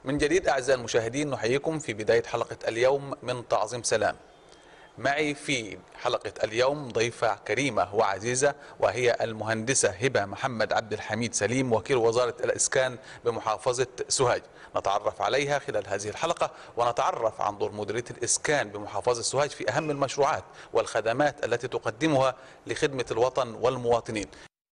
من جديد أعزائي المشاهدين نحييكم في بداية حلقة اليوم من تعظيم سلام معي في حلقة اليوم ضيفة كريمة وعزيزة وهي المهندسة هبة محمد عبد الحميد سليم وكيل وزارة الإسكان بمحافظة سوهاج نتعرف عليها خلال هذه الحلقة ونتعرف عن دور مديرية الإسكان بمحافظة سوهاج في أهم المشروعات والخدمات التي تقدمها لخدمة الوطن والمواطنين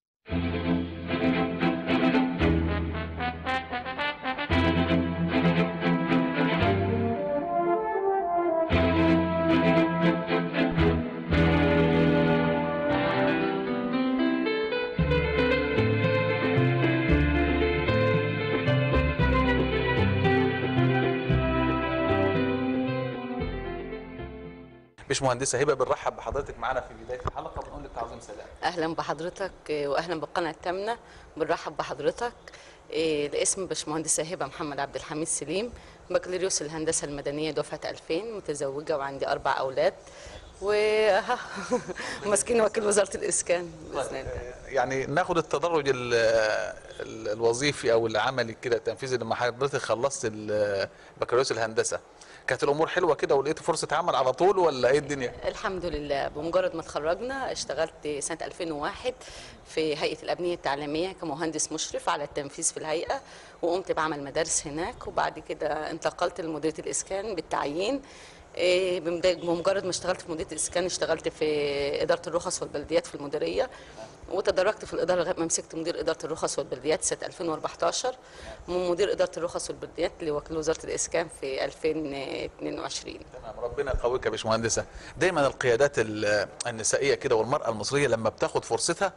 باشمهندسة هبة بنرحب بحضرتك معنا في بداية الحلقة ونقول لك تعظيم سلام اهلا بحضرتك آه، واهلا بالقناه الثامنه بنرحب بحضرتك آه، الاسم باشمهندسه هبه محمد عبد الحميد سليم بكالوريوس الهندسه المدنيه دفعه 2000 متزوجه وعندي اربع اولاد و ماسكين وكيل وزاره الاسكان باذن الله يعني ناخد التدرج ال- ال- الوظيفي او العملي كده التنفيذي لما حضرتك خلصت ال- بكالوريوس الهندسه كانت الامور حلوه كده ولقيت فرصه عمل على طول ولا ايه الدنيا؟ الحمد لله بمجرد ما اتخرجنا اشتغلت سنه 2001 في هيئه الابنيه التعليميه كمهندس مشرف على التنفيذ في الهيئه وقمت بعمل مدارس هناك وبعد كده انتقلت لمديريه الاسكان بالتعيين إيه، بمد- بمجرد ما اشتغلت في مديريه الاسكان اشتغلت في اداره الرخص والبلديات في المديريه وتدرجت في الاداره لغايه ما مسكت مدير اداره الرخص والبلديات سنه 2014 من مدير اداره الرخص والبلديات لوكيل وزاره الاسكان في 2022 تمام ربنا يقويك يا باشمهندسه دايما القيادات ال- النسائيه كده والمراه المصريه لما بتاخد فرصتها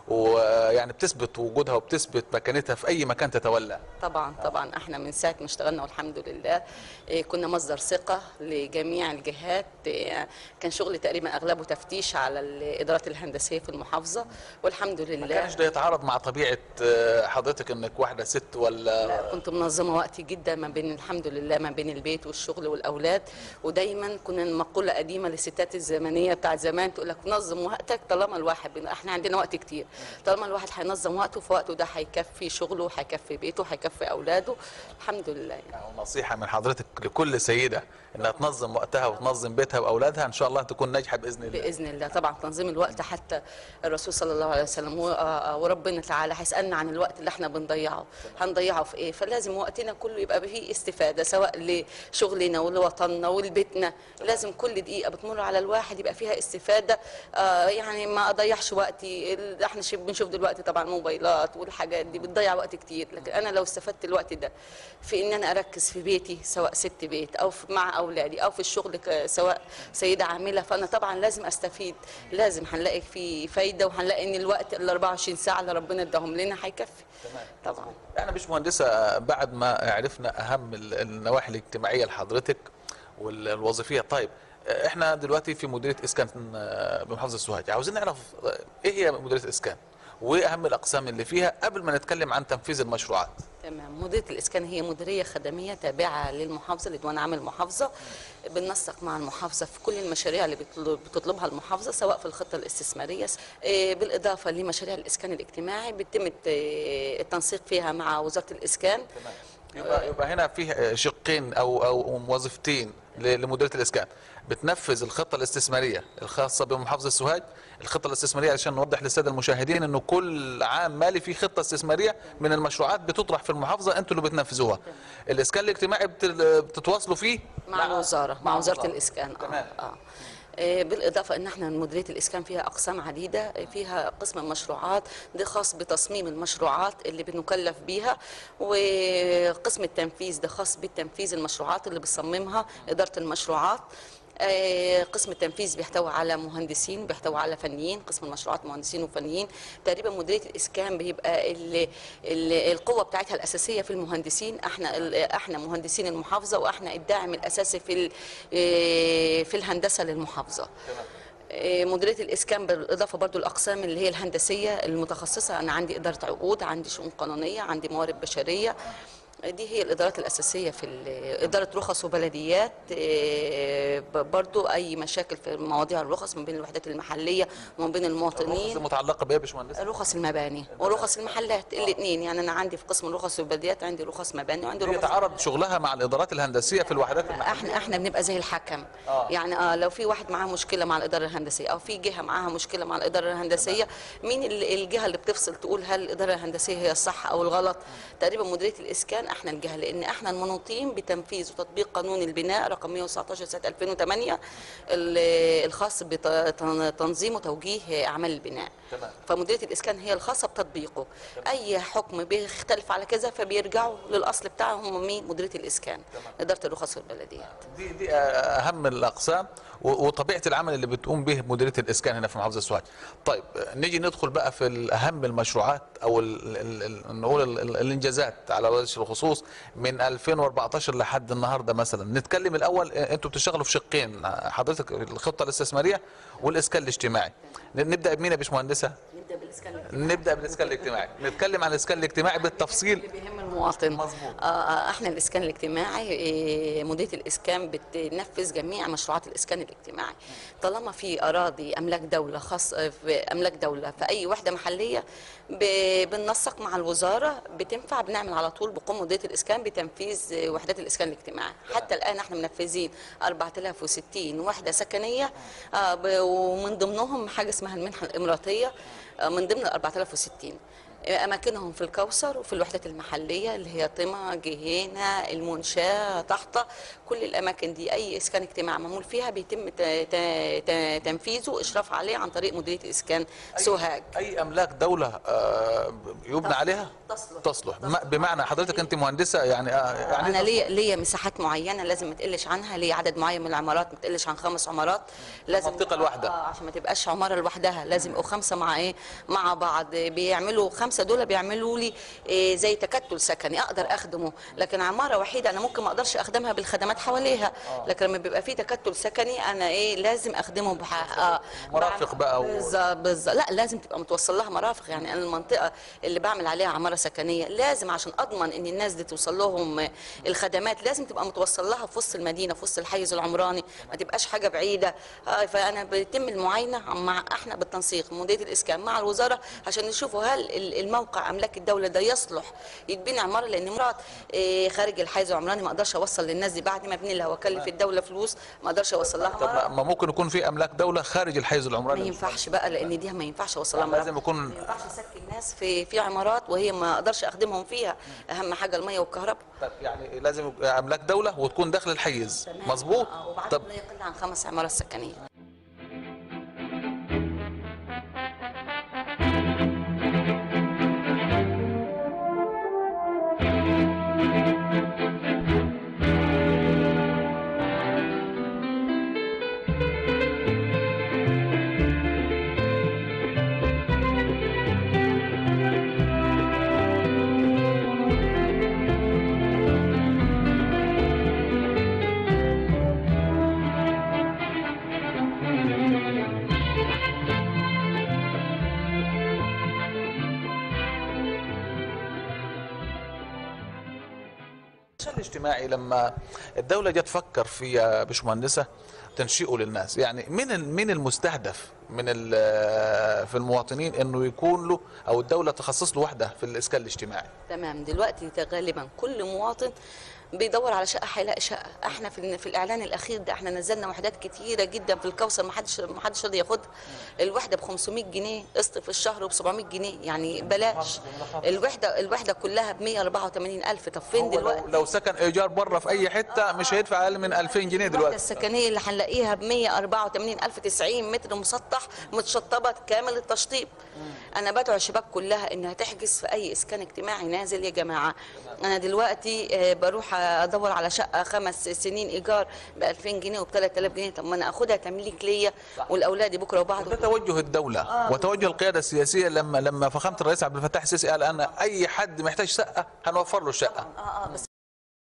ويعني بتثبت وجودها وبتثبت مكانتها في اي مكان تتولى طبعا طبعا احنا من ساعه ما اشتغلنا والحمد لله إيه، كنا مصدر ثقه لجميع الجهات إيه، كان شغلي تقريبا اغلبه تفتيش على الادارات الهندسيه في المحافظه والحمد ما لله كانش ده يتعارض مع طبيعه آه، حضرتك انك واحده ست ولا لا كنت منظمه وقتي جدا ما بين الحمد لله ما بين البيت والشغل والاولاد ودايما كنا مقوله قديمه للستات الزمنيه بتاعت زمان تقول لك نظم وقتك طالما الواحد بن- احنا عندنا وقت كتير طالما الواحد هينظم وقته فوقته ده هيكفي شغله هيكفي بيته هيكفي اولاده الحمد لله يعني. يعني نصيحه من حضرتك لكل سيده انها تنظم وقتها وتنظم بيتها واولادها ان شاء الله تكون ناجحه باذن الله باذن الله طبعا تنظيم الوقت حتى الرسول صلى الله عليه وسلم و- آه، وربنا تعالى هيسالنا عن الوقت اللي احنا بنضيعه هنضيعه في ايه فلازم وقتنا كله يبقى فيه استفاده سواء لشغلنا ولوطننا ولبيتنا لازم كل دقيقه بتمر على الواحد يبقى فيها استفاده آه يعني ما اضيعش وقتي ال- احنا شي- بنشوف دلوقتي طبعا موبايلات والحاجات دي بتضيع وقت كتير لكن انا لو استفدت الوقت ده في ان انا اركز في بيتي سواء ست بيت او في مع اولادي او في الشغل ك- سواء سيده عامله فانا طبعا لازم استفيد لازم هنلاقي في فايده وهنلاقي ان الوقت ال 24 ساعه اللي ربنا اداهم لنا هيكفي طبعا احنا مش مهندسه بعد ما عرفنا اهم ال- النواحي الاجتماعيه لحضرتك والوظيفيه طيب احنا دلوقتي في مديريه اسكان آه، بمحافظه سوهاج عاوزين نعرف آه، ايه هي مديريه اسكان وايه اهم الاقسام اللي فيها قبل ما نتكلم عن تنفيذ المشروعات تمام مديريه الاسكان هي مديريه خدميه تابعه للمحافظه لديوان عام المحافظه بننسق مع المحافظه في كل المشاريع اللي بتطلب- بتطلبها المحافظه سواء في الخطه الاستثماريه إيه، بالاضافه لمشاريع الاسكان الاجتماعي بيتم الت- التنسيق فيها مع وزاره الاسكان يبقى يبقى هنا فيه شقين او او وظيفتين ل- لمديريه الاسكان بتنفذ الخطه الاستثماريه الخاصه بمحافظه سوهاج الخطه الاستثماريه عشان نوضح للساده المشاهدين انه كل عام مالي في خطه استثماريه من المشروعات بتطرح في المحافظه انتوا اللي بتنفذوها الاسكان الاجتماعي بت- بتتواصلوا فيه مع الوزاره مع وزاره الوزارة. الاسكان تمام. اه اه آه، بالإضافة إن إحنا مديرية الإسكان فيها أقسام عديدة آه، فيها قسم المشروعات ده خاص بتصميم المشروعات اللي بنكلف بيها وقسم التنفيذ ده خاص بالتنفيذ المشروعات اللي بتصممها إدارة المشروعات آه، قسم التنفيذ بيحتوي على مهندسين بيحتوي على فنيين قسم المشروعات مهندسين وفنيين تقريبا مديريه الاسكان بيبقى ال ال القوه بتاعتها الاساسيه في المهندسين احنا ال- احنا مهندسين المحافظه واحنا الداعم الاساسي في ال- آه، في الهندسه للمحافظه آه، مديريه الاسكان بالاضافه برضو الاقسام اللي هي الهندسيه المتخصصه انا عندي اداره عقود عندي شؤون قانونيه عندي موارد بشريه دي هي الادارات الاساسيه في ال- اداره رخص وبلديات إيه، ب- برضو اي مشاكل في مواضيع الرخص ما بين الوحدات المحليه وما بين الرخص المواطنين المتعلقه بايه يا باشمهندس؟ رخص المباني ورخص المحلات الاثنين يعني انا عندي في قسم الرخص والبلديات عندي رخص مباني وعندي هي رخص تعارض شغلها مع الادارات الهندسيه في الوحدات المحليه احنا احنا بنبقى زي الحكم آه. يعني اه لو في واحد معاه مشكله مع الاداره الهندسيه او في جهه معاها مشكله مع الاداره الهندسيه مين ال- الجهه اللي بتفصل تقول هل الاداره الهندسيه هي الصح او الغلط تقريبا مديريه الاسكان احنا الجهه لان احنا المنوطين بتنفيذ وتطبيق قانون البناء رقم 119 سنه 2008 ال- الخاص بتنظيم وتوجيه اعمال البناء تمام. فمديريه الاسكان هي الخاصه بتطبيقه اي حكم بيختلف على كذا فبيرجعوا للاصل بتاعهم هم مين مديريه الاسكان اداره الرخص والبلديات دي دي اهم الاقسام و- وطبيعه العمل اللي بتقوم به مديريه الاسكان هنا في محافظه سوهاج. طيب نيجي ندخل بقى في اهم المشروعات او ال ال ال نقول ال ال الانجازات على وجه الخصوص من 2014 لحد النهارده مثلا نتكلم الاول انتوا بتشتغلوا في شقين حضرتك الخطه الاستثماريه والاسكان الاجتماعي. ن- نبدا بمين يا باشمهندسه؟ نبدا بالاسكان نبدا بالاسكان الاجتماعي، نتكلم عن الاسكان الاجتماعي بالتفصيل اللي بيهم المواطن مظبوط. آه آه، احنا الاسكان الاجتماعي إيه، مديريه الاسكان بتنفذ جميع مشروعات الاسكان الاجتماعي طالما في اراضي املاك دوله خاص آه، في املاك دوله في اي وحده محليه ب- بننسق مع الوزاره بتنفع بنعمل على طول بقوم مديريه الاسكان بتنفيذ آه، وحدات الاسكان الاجتماعي حتى الان احنا منفذين 4060 وحده سكنيه آه، ب- ومن ضمنهم حاجه اسمها المنحه الاماراتيه آه، من ضمن ال 4060 اماكنهم في الكوثر وفي الوحدات المحليه اللي هي طمع جهينه المنشاه طحطه كل الاماكن دي اي اسكان اجتماعي معمول فيها بيتم ت- ت- ت- تنفيذه اشراف عليه عن طريق مديريه الاسكان سوهاج اي املاك دوله آه، يبنى عليها تصلح. تصلح ما- بمعنى حضرتك انت مهندسه يعني آه، يعني انا إيه ليا ليا مساحات معينه لازم ما تقلش عنها ليا عدد معين من العمارات ما تقلش عن خمس عمارات لازم المنطقة الواحدة. آه عشان ما تبقاش عماره لوحدها لازم يبقوا خمسه مع ايه مع بعض بيعملوا خمسه دول بيعملوا لي إيه زي تكتل سكني اقدر اخدمه لكن عماره وحيده انا ممكن ما اقدرش اخدمها بالخدمات حواليها لكن لما بيبقى في تكتل سكني انا ايه لازم اخدمه بح... آه مرافق بقى و- بالظبط بالظبط لا لازم تبقى متوصل لها مرافق يعني انا المنطقه اللي بعمل عليها عماره سكنيه لازم عشان اضمن ان الناس دي توصل لهم الخدمات لازم تبقى متوصل لها في وسط المدينه في وسط الحيز العمراني ما تبقاش حاجه بعيده آه، فانا بيتم المعاينه مع احنا بالتنسيق مديريه الاسكان مع الوزاره عشان نشوفوا هل ال- الموقع املاك الدوله ده يصلح يتبني عماره لان مرات آه، خارج الحيز العمراني ما اقدرش اوصل للناس دي بعد ما ابني لها واكلف الدوله فلوس ما اقدرش اوصل لها طب ما- مرة. ما ممكن يكون في املاك دوله خارج الحيز ما العمراني ينفعش بقى لان دي ما ينفعش اوصلها لازم مرافق. يكون ما ينفعش اسكن الناس في في عمارات وهي ما اقدرش اخدمهم فيها اهم حاجه الميه والكهرباء طب يعني لازم يبقى املاك دوله وتكون داخل الحيز مظبوط آه، وبعدهم طب لا يقل عن خمس عمارات سكنيه الشأن الاجتماعي لما الدولة جت تفكر في يا باشمهندسة تنشئه للناس يعني مين ال- مين المستهدف من ال- في المواطنين انه يكون له او الدولة تخصص له وحدة في الاسكان الاجتماعي تمام دلوقتي غالبا كل مواطن بيدور على شقه هيلاقي شقه احنا في في الاعلان الاخير ده احنا نزلنا وحدات كتيره جدا في الكوثر ما حدش ما حدش راضي ياخدها الوحده ب 500 جنيه قسط في الشهر وب 700 جنيه يعني بلاش الوحده الوحده كلها ب 184 الف طب فين هو دلوقتي لو, لو سكن ايجار بره في اي حتة مش هيدفع اقل من 2000 جنيه الوحده دلوقتي السكنيه اللي هنلاقيها ب 184 الف 90 متر مسطح متشطبه كامل التشطيب انا بدعو الشباب كلها انها تحجز في اي اسكان اجتماعي نازل يا جماعه انا دلوقتي آه، بروح ادور على شقه خمس سنين ايجار ب 2000 جنيه وب 3000 جنيه طب ما انا اخدها تمليك ليا ولاولادي بكره وبعده ده توجه الدولة وتوجه القيادة السياسية لما لما فخامة الرئيس عبد الفتاح السيسي قال انا اي حد محتاج شقة هنوفر له شقة اه اه بس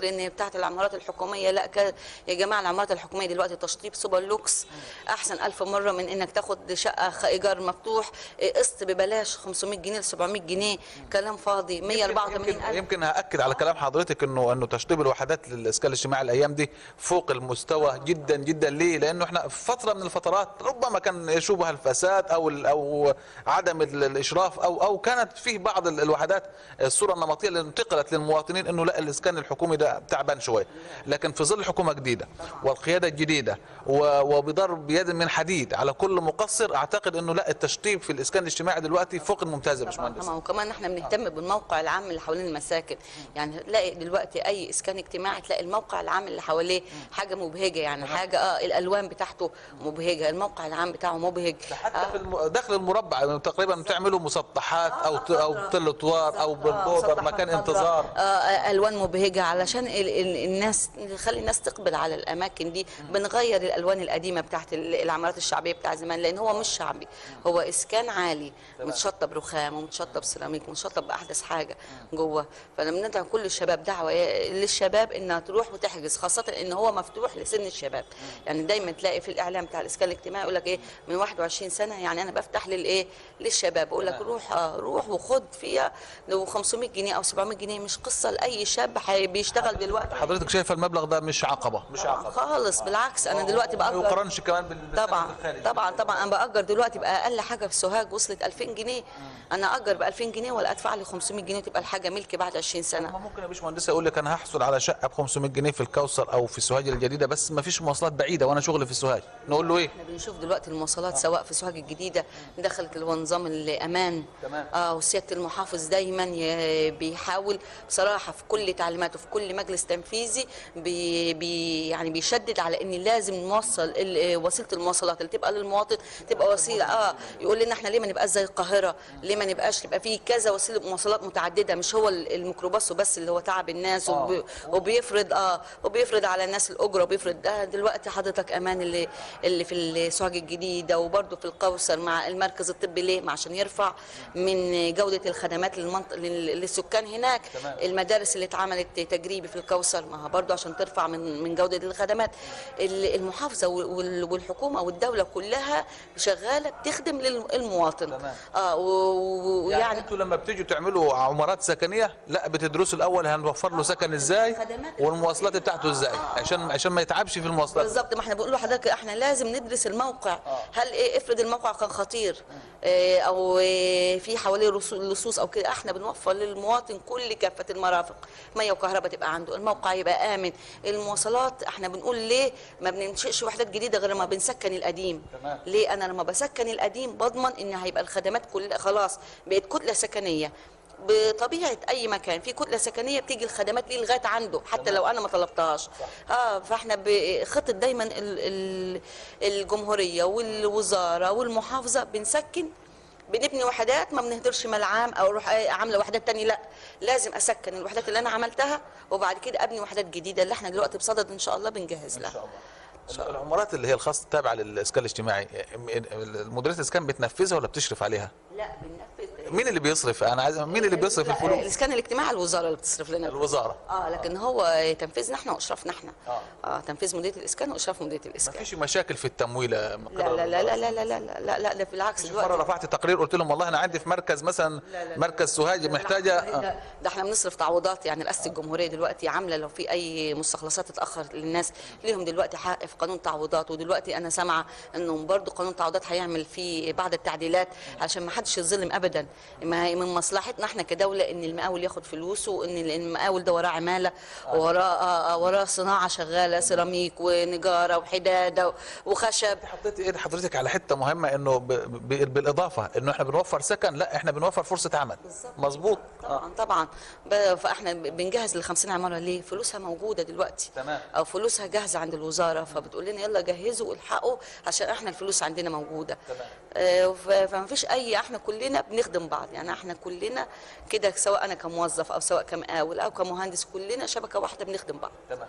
فاكر ان بتاعه العمارات الحكوميه لا ك... يا جماعه العمارات الحكوميه دلوقتي تشطيب سوبر لوكس احسن ألف مره من انك تاخد شقه خ- ايجار مفتوح إيه، قسط ببلاش 500 جنيه ل 700 جنيه كلام فاضي 184 يمكن ألف يمكن هاكد على كلام حضرتك انه انه تشطيب الوحدات للاسكان الاجتماعي الايام دي فوق المستوى جدا جدا ليه؟ لانه احنا في فتره من الفترات ربما كان يشوبها الفساد او ال- او عدم ال- الاشراف او او كانت فيه بعض ال- الوحدات الصوره النمطيه اللي انتقلت للمواطنين انه لا الاسكان الحكومي ده تعبان شويه لكن في ظل حكومه جديده والقياده الجديده و- وبضرب يد من حديد على كل مقصر اعتقد انه لا التشطيب في الاسكان الاجتماعي دلوقتي فوق الممتاز يا باشمهندس طبعا وكمان احنا بنهتم بالموقع العام اللي حوالين المساكن يعني تلاقي دلوقتي اي اسكان اجتماعي تلاقي الموقع العام اللي حواليه حاجه مبهجه يعني حاجه اه الالوان بتاعته مبهجه الموقع العام بتاعه مبهج حتى في الم... داخل المربع تقريبا بتعملوا مسطحات او ت... او تل طوار او بالبودر مكان انتظار آه آه، الوان مبهجه علشان ال ال الناس نخلي الناس تقبل على الاماكن دي بنغير الالوان القديمه بتاعت ال- العمارات الشعبيه بتاع زمان لان هو مش شعبي هو اسكان عالي متشطب رخام ومتشطب سيراميك متشطب باحدث حاجه جوه فلما ندعو كل الشباب دعوه للشباب انها تروح وتحجز خاصه ان هو مفتوح لسن الشباب يعني دايما تلاقي في الاعلام بتاع الاسكان الاجتماعي يقول لك ايه من 21 سنه يعني انا بفتح للايه للشباب اقول لك روح آه روح وخد فيها لو 500 جنيه او 700 جنيه مش قصه لاي شاب حي- بيشتغل دلوقتي حضرتك شايفه المبلغ ده مش عقبه مش عقبه خالص بالعكس انا دلوقتي ما باجر يقارنش كمان بالمساكن طبعا الخارج. طبعا طبعا انا باجر دلوقتي باقل حاجه في سوهاج وصلت 2000 جنيه انا اجر ب 2000 جنيه ولا ادفع لي 500 جنيه وتبقى الحاجه ملكي بعد 20 ما سنه ممكن يا باشمهندس اقول لك انا هحصل على شقه ب 500 جنيه في الكوثر او في سوهاج الجديده بس ما فيش مواصلات بعيده وانا شغلي في سوهاج نقول له ايه احنا بنشوف دلوقتي المواصلات سواء في سوهاج الجديده دخلت اللي هو نظام الامان تمام. اه وسياده المحافظ دايما ي- بيحاول بصراحه في كل تعليماته في كل مجلس تنفيذي بي بي يعني بيشدد على ان لازم نوصل ال- وسيله المواصلات اللي تبقى للمواطن تبقى وسيله اه يقول لنا احنا ليه ما نبقاش زي القاهره ليه ما نبقاش يبقى في كذا وسيله مواصلات متعدده مش هو ال- الميكروباص بس اللي هو تعب الناس وب- وبيفرض اه وبيفرض على الناس الاجره وبيفرض ده دلوقتي حضرتك امان اللي اللي في السوهاج الجديده وبرده في القوصر مع المركز الطبي ليه ما عشان يرفع من جوده الخدمات للمنطقه للسكان هناك تمام. المدارس اللي اتعملت تجريبي في الكوثر ما برضه عشان ترفع من من جوده الخدمات ال- المحافظه وال- والحكومه والدوله كلها شغاله بتخدم للمواطن تمام. اه و- يعني ويعني انتوا لما بتيجوا تعملوا عمارات سكنيه لا بتدرسوا الاول هنوفر له سكن ازاي خدمات. والمواصلات بتاعته ازاي عشان عشان ما يتعبش في المواصلات بالظبط ما احنا بنقول لحضرتك احنا لازم ندرس الموقع هل ايه افرض الموقع كان خطير اه او اه في حواليه رصو- لصوص او كده احنا بنوفر للمواطن كل كافه المرافق ميه وكهرباء تبقى عنده الموقع يبقى امن المواصلات احنا بنقول ليه ما بننشئش وحدات جديده غير ما بنسكن القديم تمام. ليه انا لما بسكن القديم بضمن ان هيبقى الخدمات كلها خلاص بقت كتله سكنيه بطبيعه اي مكان في كتله سكنيه بتيجي الخدمات ليه لغايه عنده حتى لو انا ما طلبتهاش اه فاحنا بخطه دايما ال- ال- الجمهوريه والوزاره والمحافظه بنسكن بنبني وحدات ما بنهدرش ملعام او اروح عامله وحدات تانية لا لازم اسكن الوحدات اللي انا عملتها وبعد كده ابني وحدات جديده اللي احنا دلوقتي بصدد ان شاء الله بنجهز لها العمارات اللي هي الخاصه التابعه للاسكان الاجتماعي مديريه الاسكان بتنفذها ولا بتشرف عليها لا بننفذ مين اللي بيصرف انا عايز مين اللي بيصرف لا، الفلوس الاسكان الاجتماعي الوزاره اللي بتصرف لنا الوزاره اه لكن هو تنفيذنا احنا واشرافنا احنا آه. اه تنفيذ مديريه الاسكان واشراف مديريه ما الاسكان فيش مشاكل في التمويل يا لا لا لا لا لا لا لا لا لا ده بالعكس مره دلوقتي رفعت تقرير قلت لهم والله انا عندي في مركز مثلا مركز سوهاج محتاجه آه. ده, ده احنا بنصرف تعويضات يعني رئاسه الجمهوريه دلوقتي عامله لو في اي مستخلصات تتاخر للناس ليهم دلوقتي حق في قانون تعويضات ودلوقتي انا سامعه انهم برضو قانون تعويضات هيعمل فيه بعض التعديلات عشان ما حدش يظلم ابدا ما هي من مصلحتنا احنا كدوله ان المقاول ياخد فلوسه وان المقاول ده وراه عماله وراه آه، آه، وراه صناعه شغاله سيراميك ونجاره وحداده وخشب حطيت ايد حضرتك على حته مهمه انه ب... ب... بالاضافه انه احنا بنوفر سكن لا احنا بنوفر فرصه عمل مظبوط طبعا طبعا ب- فاحنا بنجهز ل 50 عماره ليه؟ فلوسها موجوده دلوقتي تمام. او فلوسها جاهزه عند الوزاره فبتقول لنا يلا جهزوا والحقوا عشان احنا الفلوس عندنا موجوده تمام. آه ف- فما فيش اي احنا كلنا بنخدم بعض يعني احنا كلنا كده سواء انا كموظف او سواء كمقاول او كمهندس كلنا شبكه واحده بنخدم بعض تمام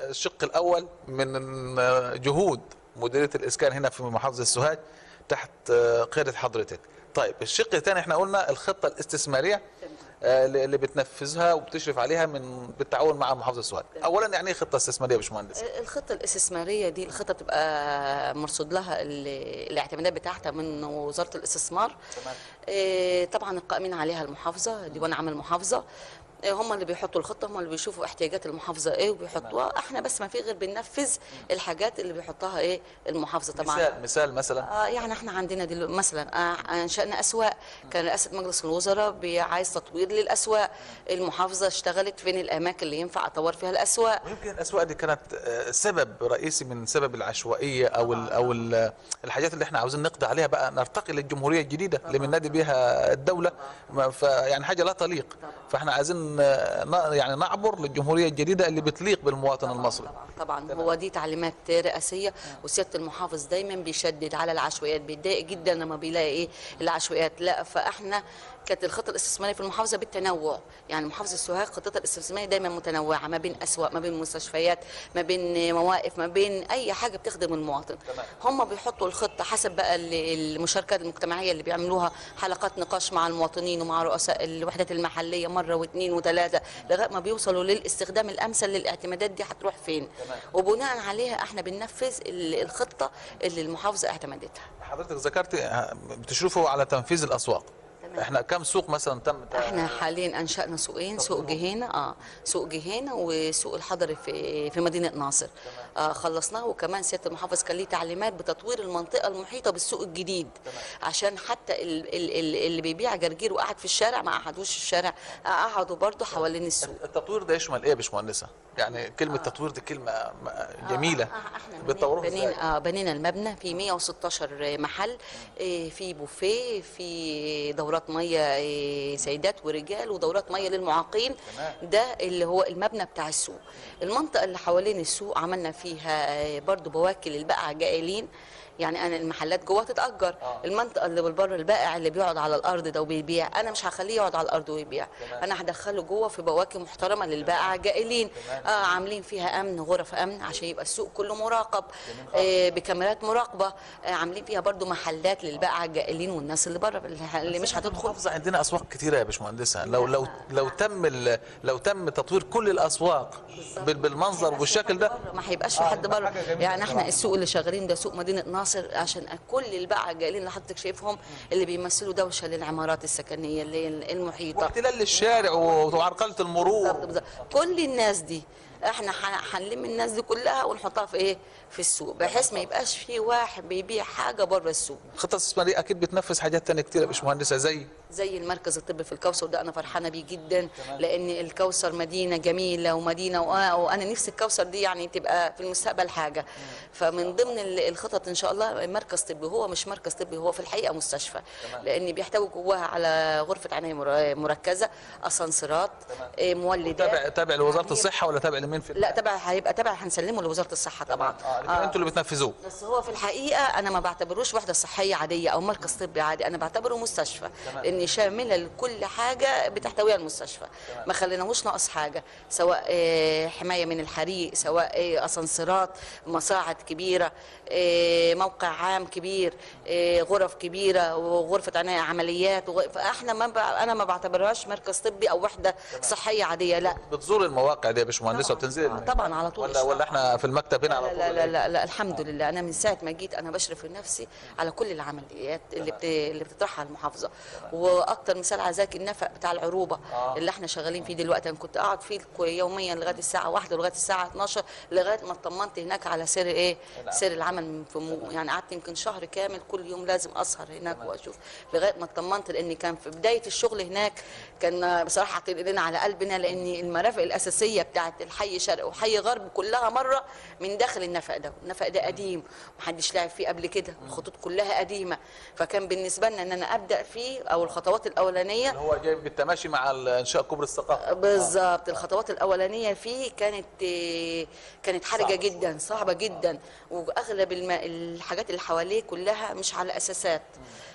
الشق الاول من جهود مديريه الاسكان هنا في محافظه سوهاج تحت قياده حضرتك طيب الشق الثاني احنا قلنا الخطه الاستثماريه آه، اللي بتنفذها وبتشرف عليها من بالتعاون مع محافظه سوهاج اولا يعني ايه خطه استثماريه يا باشمهندس الخطة الاستثمارية دي الخطة بتبقى مرصود لها ال- الاعتمادات بتاعتها من وزارة الاستثمار تمام. آه، طبعا القائمين عليها المحافظة ديوان عام المحافظة آه، هم اللي بيحطوا الخطة هم اللي بيشوفوا احتياجات المحافظة ايه وبيحطوها احنا بس ما في غير بننفذ الحاجات اللي بيحطها ايه المحافظة طبعا مثال مثال مثلا اه يعني احنا عندنا دلوقتي مثلا آه انشانا اسواق كان رئاسه مجلس الوزراء بي- عايز تطوير للاسواق المحافظه اشتغلت فين الاماكن اللي ينفع اطور فيها الاسواق ويمكن الاسواق دي كانت آه، سبب رئيسي من سبب العشوائيه او ال او ال الحاجات اللي احنا عاوزين نقضي عليها بقى نرتقي للجمهوريه الجديده اللي بننادي بها الدوله ما- فيعني حاجه لا تليق فاحنا عايزين آه، ن- يعني نعبر للجمهوريه الجديده اللي بتليق بالمواطن المصري طبعا هو دي تعليمات رئاسيه وسياده المحافظ دايما بيشدد على العشوائيات بيتضايق جدا لما بيلاقي ايه العشوائيات لا فاحنا كانت الخطه الاستثماريه في المحافظه بالتنوع يعني محافظه السوهاج خطتها الاستثماريه دايما متنوعه ما بين اسواق ما بين مستشفيات ما بين مواقف ما بين اي حاجه بتخدم المواطن هم بيحطوا الخطه حسب بقى ال- المشاركات المجتمعيه اللي بيعملوها حلقات نقاش مع المواطنين ومع رؤساء الوحدات المحليه مره واثنين وثلاثه لغايه ما بيوصلوا للاستخدام الامثل للاعتمادات دي هتروح فين وبناء عليها احنا بننفذ ال- الخطه اللي المحافظه اعتمدتها حضرتك ذكرت آه، بتشرفوا على تنفيذ الاسواق تمام. احنا كم سوق مثلا تم احنا حاليا انشانا سوقين سوق جهينه اه سوق جهينه وسوق الحضري في في مدينه ناصر آه خلصناه وكمان سياده المحافظ كان ليه تعليمات بتطوير المنطقه المحيطه بالسوق الجديد عشان حتى ال- ال- ال- اللي بيبيع جرجير وقاعد في الشارع ما قعدوش في الشارع قعدوا برضه حوالين السوق التطوير ده يشمل ايه يا باشمهندسه؟ يعني كلمه تطوير دي كلمه م- جميله آه، احنا بتطوروها بنينا ازاي؟ آه بنينا المبنى في 116 محل آه، في بوفيه في دورات ميه آه، سيدات ورجال ودورات ميه للمعاقين تمام. ده اللي هو المبنى بتاع السوق المنطقه اللي حوالين السوق عملنا فيها آه، برضو بواكي للبقع جائلين يعني انا المحلات جوه تتاجر آه. المنطقه اللي بالبر البائع اللي بيقعد على الارض ده وبيبيع انا مش هخليه يقعد على الارض ويبيع تمام. انا هدخله جوه في بواكي محترمه للبائع جائلين تمام. آه عاملين فيها امن غرف امن عشان يبقى السوق كله مراقب آه بكاميرات مراقبه آه عاملين فيها برضو محلات للبائع الجائلين والناس اللي بره اللي مش هتدخل المحافظه عندنا اسواق كتيره يا باشمهندسه لو لو لو تم ال- لو تم تطوير كل الاسواق بال- بالمنظر والشكل ده ما هيبقاش في حد بره حاجة جميلة يعني احنا بصراحة. السوق اللي شغالين ده سوق مدينه ناصر عشان كل الباعة الجائلين اللي حضرتك شايفهم اللي بيمثلوا دوشه للعمارات السكنيه اللي هي المحيطه واحتلال للشارع وعرقله المرور بالظبط بالظبط كل الناس دي احنا ح- هنلم الناس دي كلها ونحطها في ايه في السوق بحيث ما يبقاش في واحد بيبيع حاجه بره السوق الخطه الاستثماريه اكيد بتنفذ حاجات تانية كتير يا باشمهندسه زي زي المركز الطبي في الكوثر ده انا فرحانه بيه جدا لان الكوثر مدينه جميله ومدينه وآ- وانا نفسي الكوثر دي يعني تبقى في المستقبل حاجه فمن ضمن ال- الخطط ان شاء الله مركز طبي هو مش مركز طبي هو في الحقيقه مستشفى لان بيحتوي جواها على غرفه عنايه مر- مركزه اسانسيرات إيه، مولدات تابع تابع لوزاره الصحه ولا تابع لمين في لا تبع هيبقى تبع هنسلمه لوزاره الصحه طبعا اه لكن انتوا اللي بتنفذوه بس هو في الحقيقه انا ما بعتبروش وحده صحيه عاديه او مركز طبي عادي انا بعتبره مستشفى لان شامله لكل حاجه بتحتويها المستشفى ما خليناهوش ناقص حاجه سواء آه، حمايه من الحريق سواء آه، اسانسيرات مصاعد كبيره آه، موقع عام كبير آه، غرف كبيره وغرفه عنايه عمليات وغ- فاحنا ما بع- انا ما بعتبرهاش مركز طبي او وحده صحيه عاديه لا بتزور المواقع دي يا باشمهندسه وبتنزل آه، طبعا على طول ولا ولا احنا في المكتب هنا على لا طول لا ولا لا, إيه؟ لا, لا الحمد لله انا من ساعه ما جيت انا بشرف لنفسي على كل العمليات اللي بت... اللي بتطرحها المحافظه واكتر مثال على ذلك النفق بتاع العروبه آه. اللي احنا شغالين فيه دلوقتي انا كنت اقعد فيه يوميا لغايه الساعه 1 لغايه الساعه 12 لغايه ما اطمنت هناك على سير ايه سير العمل في م... يعني قعدت يمكن شهر كامل كل يوم لازم اسهر هناك واشوف لغايه ما اطمنت لان كان في بدايه الشغل هناك كان بصراحه حاطين ايدينا على قلبنا لان المرافق الاساسيه بتاعت الحي شرق وحي غرب كلها مره من داخل النفق ده النفق ده قديم محدش لعب فيه قبل كده الخطوط كلها قديمه فكان بالنسبه لنا ان انا ابدا فيه او الخطوات الاولانيه اللي هو جاي بالتماشي مع ال- انشاء كوبري الثقافه بالظبط الخطوات الاولانيه فيه كانت آه، كانت حرجه صعبة. جدا صعبه جدا واغلب الم... الحاجات اللي حواليه كلها مش على اساسات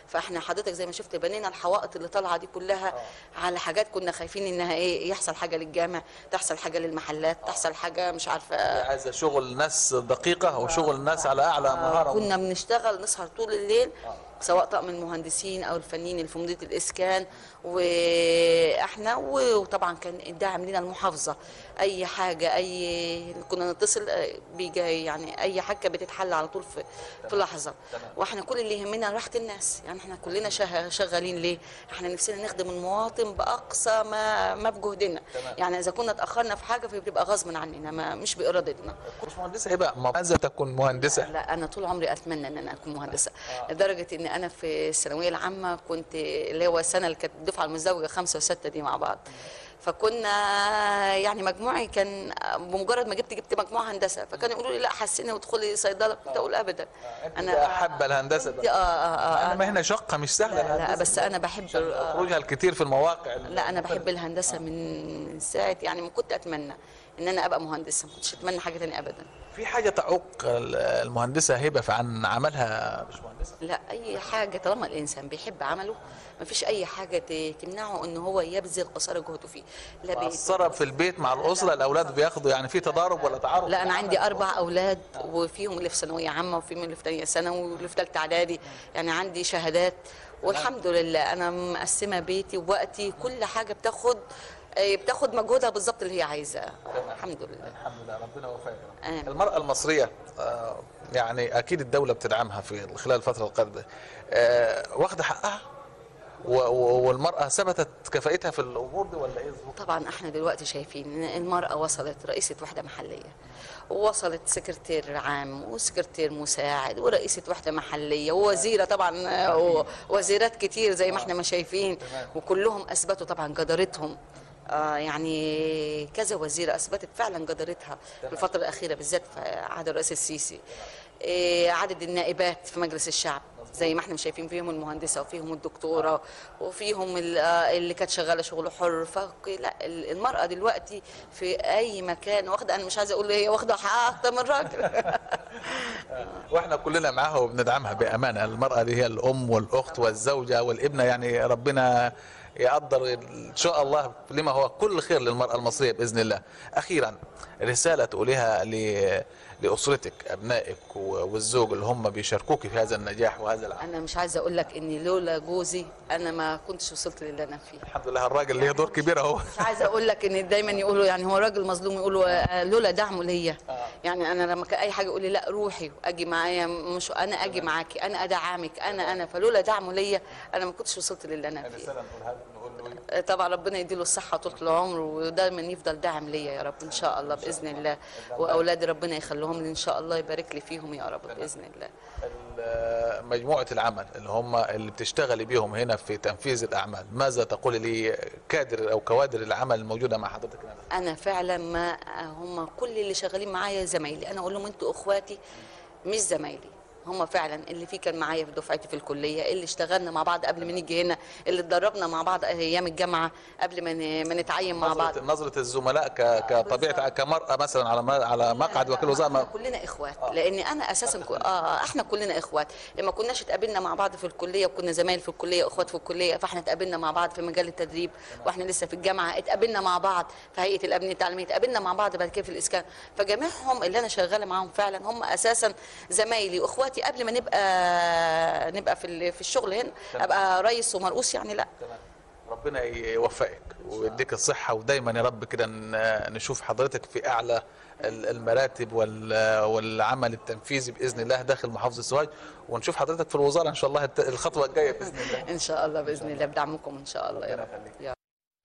فاحنا حضرتك زي ما شفت بنينا الحوائط اللي طالعه دي كلها على حاجات كنا خايفين انها ايه يحصل حاجه للجامع تحصل حاجه للمحلات تحصل حاجه مش عارفه عايزه شغل ناس دقيقه وشغل ناس على اعلى مهاره كنا بنشتغل نسهر طول الليل سواء طقم المهندسين او الفنيين اللي في مديريه الاسكان واحنا وطبعا كان الداعم لنا المحافظه اي حاجه اي كنا نتصل آه، بيجي يعني اي حاجه بتتحل على طول في في لحظه واحنا كل اللي يهمنا راحه الناس يعني احنا كلنا شه- شغالين ليه احنا نفسنا نخدم المواطن باقصى ما ما بجهدنا يعني اذا كنا اتاخرنا في حاجه فبتبقى غصب عننا ما مش بارادتنا مش مهندسه هبه ماذا تكون مهندسه لا انا طول عمري اتمنى ان انا اكون مهندسه لدرجه ان انا في الثانويه العامه كنت اللي هو السنه اللي كانت الدفعه المزدوجه خمسه وسته دي مع بعض فكنا يعني مجموعي كان بمجرد ما جبت جبت مجموعه هندسه فكانوا يقولوا لي لا حسني وادخلي صيدله كنت اقول ابدا انا حابه الهندسه كنت- اه اه اه انا مهنه شقه مش سهله لا, لا الهندسة. بس انا بحب آه، خروجها الكتير في المواقع لا انا بحب الهندسه من ساعه يعني ما كنت اتمنى ان انا ابقى مهندسه ما كنتش اتمنى حاجه تانية ابدا في حاجه تعوق المهندسه هبه في عن عملها مش مهندسه لا اي حاجه طالما الانسان بيحب عمله ما فيش اي حاجه ت- تمنعه ان هو يبذل قصارى جهده فيه لا بي... مقصره في البيت مع الاسره الاولاد بياخدوا يعني في تضارب ولا تعارض لا انا عندي اربع اولاد وفيهم اللي في ثانويه عامه وفيهم اللي في ثانيه ثانوي واللي في ثالثه اعدادي يعني عندي شهادات والحمد لله انا مقسمه بيتي ووقتي كل حاجه بتاخد آه، بتاخد مجهودها بالظبط اللي هي عايزاه الحمد لله الحمد لله ربنا يوفقك آمين. المرأة المصرية آه، يعني أكيد الدولة بتدعمها في خلال الفترة القادمة آه، واخدة حقها و- و- والمرأة ثبتت كفاءتها في الأمور دي ولا إيه الظروف؟ طبعا احنا دلوقتي شايفين ان المرأة وصلت رئيسة وحدة محلية ووصلت سكرتير عام وسكرتير مساعد ورئيسة وحدة محلية ووزيرة طبعا آه، ووزيرات كتير زي ما احنا ما شايفين وكلهم اثبتوا طبعا جدارتهم آه يعني كذا وزيرة أثبتت فعلا جدارتها في الفترة الأخيرة بالذات في عهد الرئيس السيسي إيه عدد النائبات في مجلس الشعب زي ما احنا شايفين فيهم المهندسه وفيهم الدكتوره وفيهم ال- آه، اللي كانت شغاله شغل حر فلا ال- المراه دلوقتي في اي مكان واخده انا مش عايزه اقول هي واخده حقها اكتر من الراجل واحنا كلنا معاها وبندعمها بامانه المراه دي هي الام والاخت والزوجه والابنه يعني ربنا يقدر ان شاء الله لما هو كل خير للمراه المصريه باذن الله اخيرا رساله تقوليها ل- لاسرتك ابنائك و- والزوج اللي هم بيشاركوك في هذا النجاح وهذا العمل انا مش عايزه اقول لك ان لولا جوزي انا ما كنتش وصلت للي انا فيه الحمد لله الراجل ليه دور كبير اهو مش عايزه اقول لك ان دايما يقولوا يعني هو راجل مظلوم يقولوا آه، لولا دعمه ليا يعني انا لما كان اي حاجه يقول لي لا روحي واجي معايا مش انا اجي معاكي انا ادعمك انا انا فلولا دعمه ليا انا ما كنتش وصلت للي انا فيه آه، طبعا ربنا يديله الصحه طول العمر ودايما يفضل داعم ليا يا رب ان شاء الله باذن الله واولادي ربنا يخليهم لي ان شاء الله يبارك لي فيهم يا رب باذن الله ال- مجموعة العمل اللي هم اللي بتشتغلي بيهم هنا في تنفيذ الأعمال ماذا تقول لي كادر أو كوادر العمل الموجودة مع حضرتك هنا انا فعلا ما هم كل اللي شغالين معايا زمايلي انا اقول لهم انتوا اخواتي مش زمايلي هم فعلا اللي في كان معايا في دفعتي في الكليه اللي اشتغلنا مع بعض قبل ما نيجي هنا اللي اتدربنا مع بعض ايام الجامعه قبل ما ن- ما نتعين مع بعض نظرة, نظرة الزملاء ك- كطبيعة كمرأة مثلا على ما- على مقعد وكيل وزارة احنا ما- كلنا اخوات لان انا اساسا كو... اه احنا كلنا اخوات لما كناش اتقابلنا مع بعض في الكليه وكنا زمايل في الكليه اخوات في الكليه فاحنا اتقابلنا مع بعض في مجال التدريب واحنا لسه في الجامعه اتقابلنا مع بعض في هيئه الامن التعليمي اتقابلنا مع بعض بعد كده في الاسكان فجميعهم اللي انا شغاله معاهم فعلا هم اساسا زمايلي واخواتي قبل ما نبقى نبقى في ال- في الشغل هنا ابقى رئيس ومرؤوس يعني لا ربنا يوفقك ويديك الصحة ودايما يا رب كده ن- نشوف حضرتك في أعلى ال- المراتب وال- والعمل التنفيذي بإذن الله داخل محافظة سوهاج ونشوف حضرتك في الوزارة إن شاء الله الت- الخطوة الجاية بإذن الله ان شاء الله باذن الله بدعمكم ان شاء الله يا ربنا رب يخليك. يا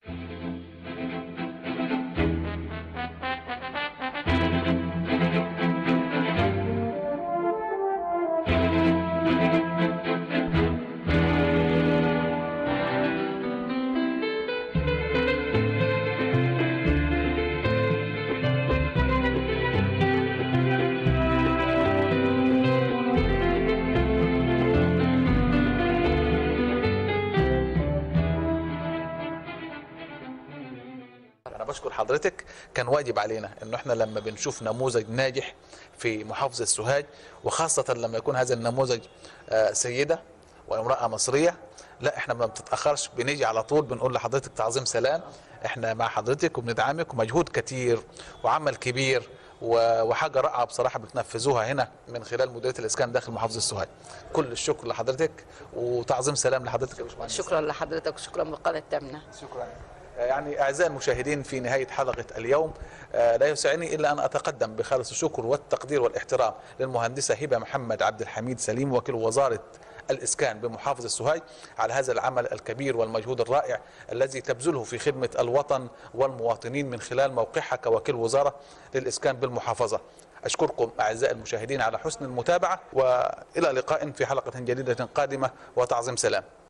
أنا بشكر حضرتك كان واجب علينا إنه إحنا لما بنشوف نموذج ناجح في محافظة سوهاج وخاصة لما يكون هذا النموذج آه، سيدة وامراه مصريه لا احنا ما بتتاخرش بنيجي على طول بنقول لحضرتك تعظيم سلام احنا مع حضرتك وبندعمك ومجهود كتير وعمل كبير و- وحاجه رائعه بصراحه بتنفذوها هنا من خلال مديريه الاسكان داخل محافظه السوهاج كل الشكر لحضرتك وتعظيم سلام لحضرتك يا باشمهندس شكرا لحضرتك وشكرا بالقناه الثامنه شكرا يعني اعزائي المشاهدين في نهايه حلقه اليوم آه، لا يسعني الا ان اتقدم بخالص الشكر والتقدير والاحترام للمهندسه هبه محمد عبد الحميد سليم وكيل وزاره الاسكان بمحافظه السوهاج على هذا العمل الكبير والمجهود الرائع الذي تبذله في خدمه الوطن والمواطنين من خلال موقعها كوكيل وزاره للاسكان بالمحافظه. اشكركم اعزائي المشاهدين على حسن المتابعه والى لقاء في حلقه جديده قادمه وتعظيم سلام.